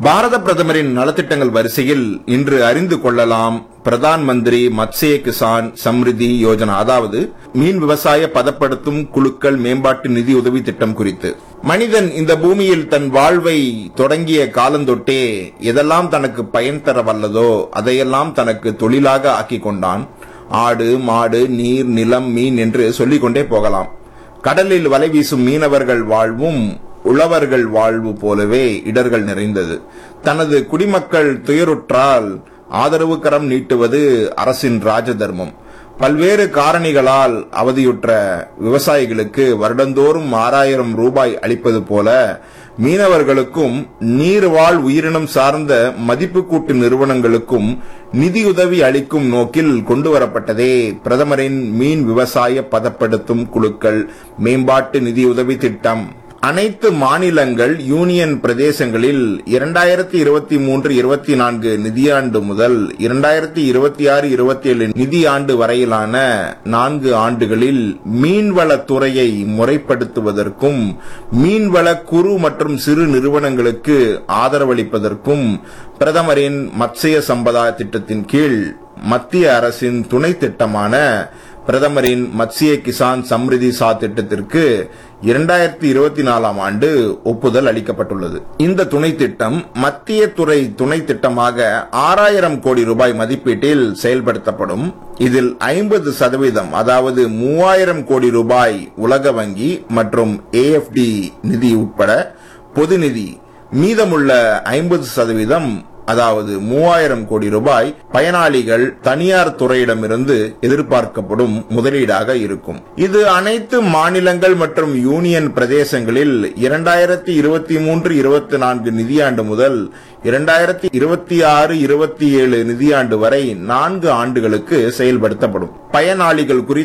பாரத பிரதமரின் நலத்திட்டங்கள் வரிசையில் இன்று அறிந்து கொள்ளலாம் பிரதான் மந்திரி மத்ஸ்ய கிசான் சம்ரிதி யோஜனா அதாவது மீன் விவசாய பதப்படுத்தும் குழுக்கள் மேம்பாட்டு நிதி உதவி திட்டம் குறித்து மனிதன் இந்த பூமியில் தன் வாழ்வை தொடங்கிய காலந்தொட்டே எதெல்லாம் தனக்கு பயன் தர வல்லதோ அதையெல்லாம் தனக்கு தொழிலாக ஆக்கிக் கொண்டான் ஆடு மாடு நீர் நிலம் மீன் என்று சொல்லிக் கொண்டே போகலாம் கடலில் வலை வீசும் மீனவர்கள் வாழ்வும் உழவர்கள் வாழ்வு போலவே இடர்கள் நிறைந்தது தனது குடிமக்கள் துயருற்றால் ஆதரவு கரம் நீட்டுவது அரசின் ராஜ தர்மம் பல்வேறு காரணிகளால் அவதியுற்ற விவசாயிகளுக்கு வருடந்தோறும் ஆறாயிரம் ரூபாய் அளிப்பது போல மீனவர்களுக்கும் நீர்வாழ் உயிரினம் சார்ந்த மதிப்பு கூட்டு நிறுவனங்களுக்கும் நிதியுதவி அளிக்கும் நோக்கில் கொண்டுவரப்பட்டதே பிரதமரின் மீன் விவசாய பதப்படுத்தும் குழுக்கள் மேம்பாட்டு நிதியுதவி திட்டம் அனைத்து மாநிலங்கள் யூனியன் பிரதேசங்களில் இரண்டாயிரத்தி இருபத்தி மூன்று இருபத்தி நான்கு நிதியாண்டு முதல் இரண்டாயிரத்தி இருபத்தி ஆறு இருபத்தி ஏழு நிதியாண்டு வரையிலான நான்கு ஆண்டுகளில் மீன்வளத்துறையை முறைப்படுத்துவதற்கும் மீன்வள குறு மற்றும் சிறு நிறுவனங்களுக்கு ஆதரவளிப்பதற்கும் பிரதமரின் மத்ஸ்ய சம்பதா திட்டத்தின் கீழ் மத்திய அரசின் துணை திட்டமான பிரதமரின் மத்ஸ்ய கிசான் சம்ரிதி சா திட்டத்திற்கு இரண்டாயிரத்தி இருபத்தி நாலாம் ஆண்டு ஒப்புதல் அளிக்கப்பட்டுள்ளது இந்த துணை திட்டம் மத்திய துறை துணை திட்டமாக ஆறாயிரம் கோடி ரூபாய் மதிப்பீட்டில் செயல்படுத்தப்படும் இதில் ஐம்பது சதவீதம் அதாவது மூவாயிரம் கோடி ரூபாய் உலக வங்கி மற்றும் ஏஎஃப்டி நிதி உட்பட பொது நிதி மீதமுள்ள ஐம்பது சதவீதம் அதாவது மூவாயிரம் கோடி ரூபாய் பயனாளிகள் தனியார் துறையிடமிருந்து எதிர்பார்க்கப்படும் முதலீடாக இருக்கும் இது அனைத்து மாநிலங்கள் மற்றும் யூனியன் பிரதேசங்களில் இரண்டாயிரத்தி இருபத்தி மூன்று இருபத்தி நான்கு நிதியாண்டு முதல் இரண்டாயிரத்தி இருபத்தி ஆறு இருபத்தி ஏழு நிதியாண்டு வரை நான்கு ஆண்டுகளுக்கு செயல்படுத்தப்படும் பயனாளிகள் குறித்து